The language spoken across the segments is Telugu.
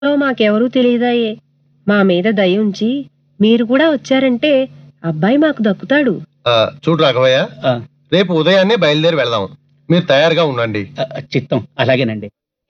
లో మాకెవరూ తెలియదాయే మా మీద దయ ఉంచి మీరు కూడా వచ్చారంటే అబ్బాయి మాకు దక్కుతాడు ఆ, చూడు రాఘవయ్య ఆ, రేపు ఉదయాన్నే బయలుదేరి వెళదాం మీరు తయారుగా ఉండండి ఆ, చిత్తం అలాగేనండి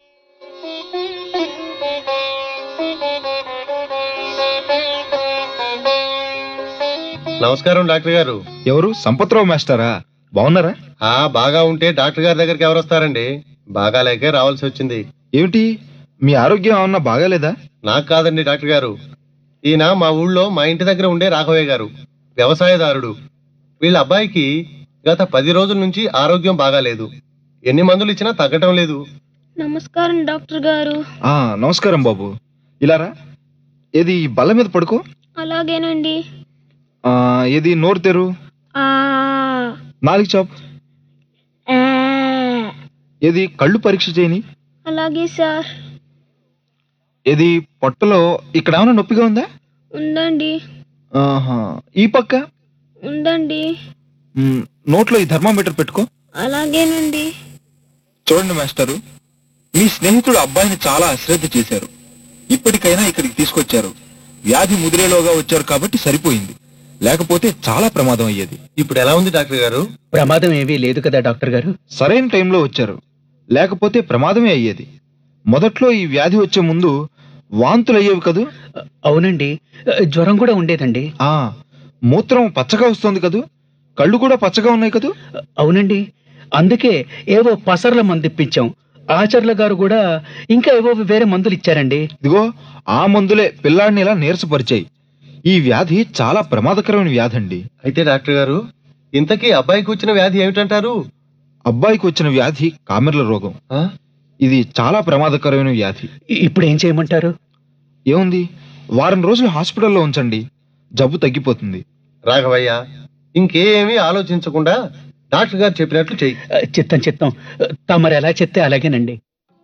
నమస్కారం డాక్టర్ గారు ఎవరు సంపత్రావు మాస్టరా బాగున్నారా ఆ బాగా ఉంటే డాక్టర్ గారి దగ్గరికి ఎవరు వస్తారండి బాగా లేకే రావాల్సి వచ్చింది ఏమిటి మీ ఆరోగ్యం ఏమన్నా బాగాలేదా నాకు కాదండి డాక్టర్ గారు ఈయన మా ఊళ్ళో మా ఇంటి దగ్గర ఉండే రాఘవయ్య గారు వ్యవసాయదారుడు వీళ్ళ అబ్బాయికి గత పది రోజుల నుంచి ఆరోగ్యం బాగాలేదు ఎన్ని మందులు ఇచ్చినా తగ్గటం లేదు నమస్కారం డాక్టర్ గారు ఆ నమస్కారం బాబు ఇలారా ఏది ఈ బల్ల మీద పడుకో అలాగేనండి ఆ ఏది నోరు తెరు ఆ నాలుగు చాప్ ఆ, ఏది కళ్ళు పరీక్ష చేయని అలాగే సార్ ఏది పొట్టలో ఇక్కడ ఏమైనా నొప్పిగా ఉందా ఉందండి ఆహా ఈ పక్క ఉందండి మ్, నోట్లో ఈ థర్మామీటర్ పెట్టుకో అలాగేనండి చూడండి మాస్టరు మీ స్నేహితుడు అబ్బాయిని చాలా అశ్రద్ధ చేశారు ఇప్పటికైనా ఇక్కడికి తీసుకొచ్చారు వ్యాధి ముదిరేలోగా వచ్చారు కాబట్టి సరిపోయింది లేకపోతే చాలా ప్రమాదం అయ్యేది ఇప్పుడు ఎలా ఉంది డాక్టర్ గారు ప్రమాదం ఏమీ లేదు కదా డాక్టర్ గారు సరైన టైంలో వచ్చారు లేకపోతే ప్రమాదమే అయ్యేది మొదట్లో ఈ వ్యాధి వచ్చే ముందు వాంతులు అయ్యేవి కదూ ఆ, అవునండి ఆ, జ్వరం కూడా ఉండేదండి ఆ మూత్రం పచ్చగా వస్తుంది కదూ కళ్ళు కూడా పచ్చగా ఉన్నాయి కదూ ఆ, అవునండి అందుకే ఏవో పసర్ల మందు ఇప్పించాం ఆచర్ల గారు కూడా ఇంకా ఏవో వేరే మందులు ఇచ్చారండి ఇదిగో ఆ మందులే పిల్లాడిని ఇలా నీరసపరిచాయి ఈ వ్యాధి చాలా ప్రమాదకరమైన వ్యాధి అండి అయితే డాక్టర్ గారు ఇంతకీ అబ్బాయికి వచ్చిన వ్యాధి ఏమిటంటారు అబ్బాయికి వచ్చిన వ్యాధి కామెర్ల రోగం ఆ? ఇది చాలా ప్రమాదకరమైన వ్యాధి ఇ- ఇప్పుడు ఏం చేయమంటారు ఏముంది వారం రోజులు హాస్పిటల్లో ఉంచండి జబ్బు తగ్గిపోతుంది రాఘవయ్య ఇంకేమీ ఆలోచించకుండా డాక్టర్ గారు చెప్పినట్లు చెయ్యి ఆ, చిత్తం చిత్తం ఆ, తమరు ఎలా చెప్తే అలాగేనండి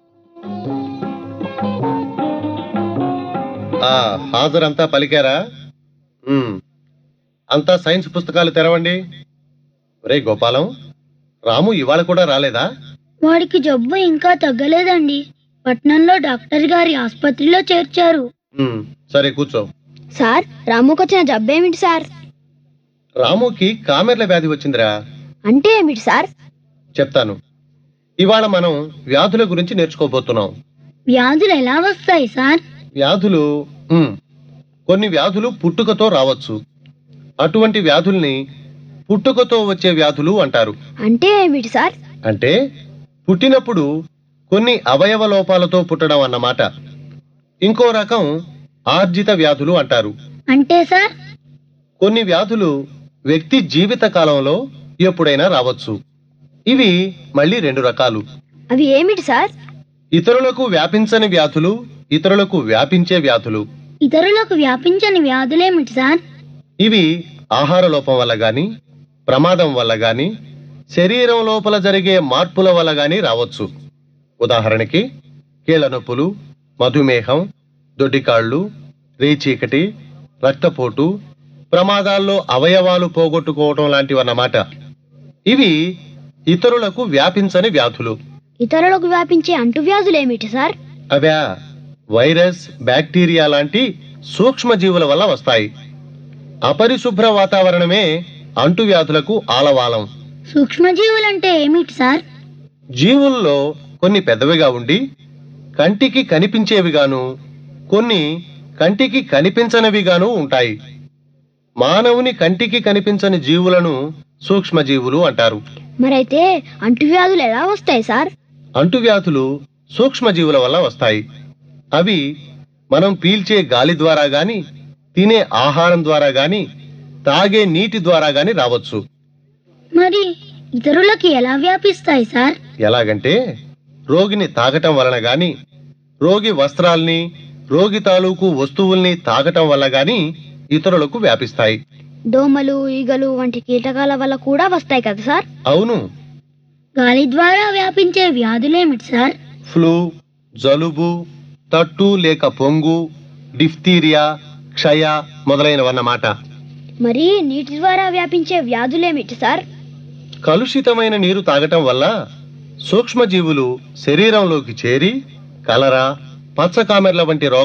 ఆ హాజరంతా పలికారా ఉమ్. అంతా సైన్స్ పుస్తకాలు తెరవండి రే గోపాలం రాము ఇవాళ కూడా రాలేదా వాడికి జబ్బు ఇంకా తగ్గలేదండి పట్నంలో డాక్టర్ గారి ఆసుపత్రిలో చేర్చారు ఉమ్, సరే కూర్చో సార్ రాముకు వచ్చిన జబ్బు ఏమిటి సార్ రాముకి కామెర్ల వ్యాధి వచ్చిందిరా అంటే ఏమిటి సార్ చెప్తాను ఇవాళ మనం వ్యాధుల గురించి నేర్చుకోబోతున్నాం వ్యాధులు ఎలా వస్తాయి సార్ వ్యాధులు ఉమ్, కొన్ని వ్యాధులు పుట్టుకతో రావచ్చు అటువంటి వ్యాధుల్ని పుట్టుకతో వచ్చే వ్యాధులు అంటారు అంటే ఏమిటి సార్ అంటే పుట్టినప్పుడు కొన్ని అవయవ లోపాలతో పుట్టడం అన్నమాట ఇంకో రకం ఆర్జిత వ్యాధులు అంటారు అంటే సార్ కొన్ని వ్యాధులు వ్యక్తి జీవిత కాలంలో ఎప్పుడైనా రావచ్చు ఇవి మళ్ళీ రెండు రకాలు అవి ఏమిటి సార్ ఇతరులకు వ్యాపించని వ్యాధులు ఇతరులకు వ్యాపించే వ్యాధులు ఇతరులకు వ్యాపించని వ్యాధులేమిటి సార్ ఇవి ఆహార లోపం వల్ల గాని ప్రమాదం వల్ల గాని శరీరం లోపల జరిగే మార్పుల వల్ల గాని రావచ్చు ఉదాహరణకి కీళ్ల నొప్పులు మధుమేహం దొడ్డికాళ్ళు రేచీకటి రక్తపోటు ప్రమాదాల్లో అవయవాలు పోగొట్టుకోవటం లాంటివన్నమాట ఇవి ఇతరులకు వ్యాపించని వ్యాధులు ఇతరులకు వ్యాపించే అంటువ్యాధులేమిటి సార్ అవా వైరస్ బ్యాక్టీరియా లాంటి సూక్ష్మజీవుల వల్ల వస్తాయి అపరిశుభ్ర వాతావరణమే అంటువ్యాధులకు ఆలవాలం సూక్ష్మజీవులంటే ఏమిటి సార్ జీవుల్లో కొన్ని పెద్దవిగా ఉండి కంటికి కనిపించేవిగాను కొన్ని కంటికి కనిపించనివిగాను ఉంటాయి మానవుని కంటికి కనిపించని జీవులను సూక్ష్మజీవులు అంటారు మరైతే అంటువ్యాధులు ఎలా వస్తాయి సార్ అంటువ్యాధులు సూక్ష్మజీవుల వల్ల వస్తాయి అవి మనం పీల్చే గాలి ద్వారా గాని తినే ఆహారం ద్వారా గాని తాగే నీటి ద్వారా గాని రావచ్చు మరి ఇతరులకి ఎలా వ్యాపిస్తాయి సార్ ఎలాగంటే రోగిని తాగటం వలన గాని రోగి వస్త్రాల్ని రోగి తాలూకు వస్తువుల్ని తాగటం వల్ల గాని ఇతరులకు వ్యాపిస్తాయి దోమలు ఈగలు వంటి కీటకాల వల్ల కూడా వస్తాయి కదా సార్ అవును గాలి ద్వారా వ్యాపించే వ్యాధులేమిటి సార్ ఫ్లూ జలుబు తట్టు లేక పొంగు డిఫ్తీరియా క్షయ మొదలైనవన్నమాట మరి నీటి ద్వారా వ్యాపించే వ్యాధులేమిటి సార్ కలుషితమైన నీరు తాగటం వల్ల సూక్ష్మజీవులు శరీరంలోకి చేరి కలరా పచ్చ కామెర్ల వంటి రోగాలు